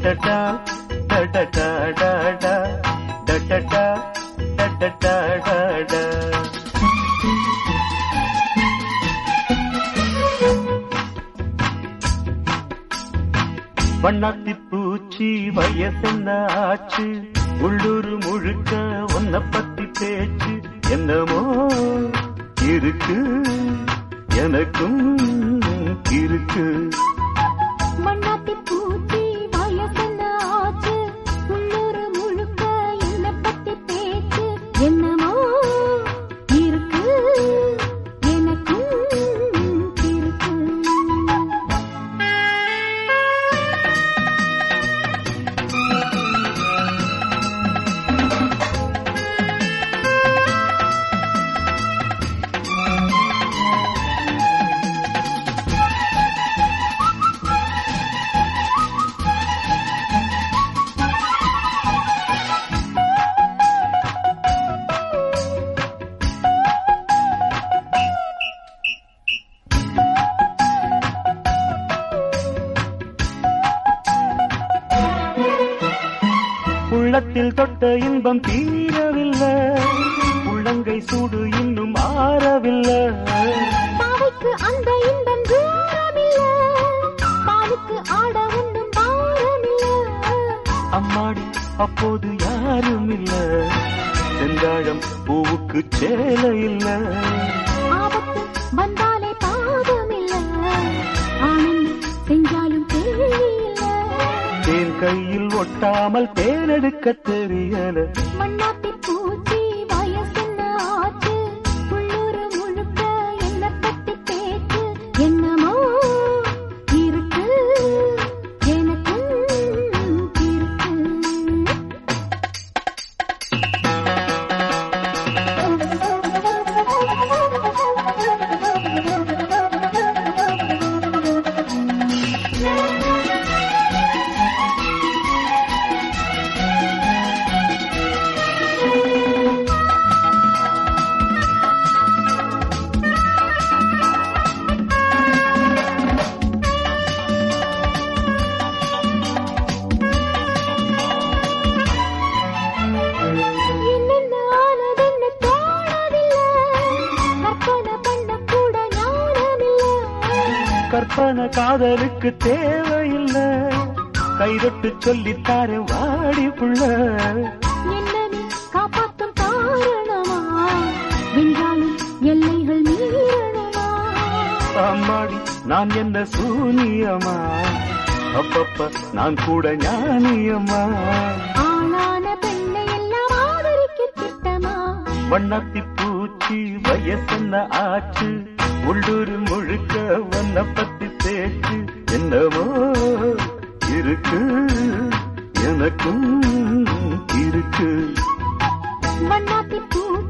டடடா டடடா டடா டடடா டடடா டடா வண்ணாத்தி பூச்சி வயசென்ன ஆச்சு உள்ளூர் முழுக்க உன்னை பத்தி பேச்சு என்னமோ இருக்கு எனக்கும் இருக்கு மண்ணாத்தி பூச்சி வயசென்ன ஆச்சு உள்ளூர் முழுக்க என்ன பத்தி பேச்சு என்னமோ இருக்கு எனக்கும் இருக்கு உள்ளத்தில் தொட்ட இன்பம் தீரவில்லை உள்ளங்கை சூடு இன்னும் ஆறவில்லை பாவைக்கு அந்த இன்பம் தூரமில்ல பாலுக்கு ஆட ஒன்றும் பாரமில்ல அம்மாடி அப்போது யாரும் இல்ல செந்தாழம் பூவுக்கு சேலை இல்ல ஆபத்து வந்தாலே பாவமில்ல ஆனந்தம் செஞ்சாலும் கேள்வி இல்ல தேன் கையில் ஒட்டாமல் தேனெடுக்க தெரியல மண்ணாத்தி பூச்சி வயசென்ன ஆச்சு உள்ளூர் முழுக்க என்ன பத்தி பேச்சு என்னமோ இருக்கு எனக்கும் இருக்கு என்னென்ன ஆனதென்னு தோணவில்லை கற்பனை பண்ண கூட ஞானமில்லை கற்பனை காதலுக்கு தேவையில்ல கைதொட்டு சொல்லித்தாரு வாடி புள்ள என்ன நீ காப்பாற்றும் காரணமா வென்றாலும் எல்லைகள் மீறணுமா அம்மாடி நான் என்ன சூனியமா அப்பப்ப நான் கூட ஞானியம்மா ஆளான பெண்ணை எல்லாம் ஆதரிக்க திட்டமா வண்ணாத்தி பூச்சி வயசென்ன ஆச்சு உள்ளூர் முழுக்க வண்ண பத்தி பேச்சு என்னவோ இருக்கு எனக்கும் இருக்கு வண்ணாத்தி பூச்சி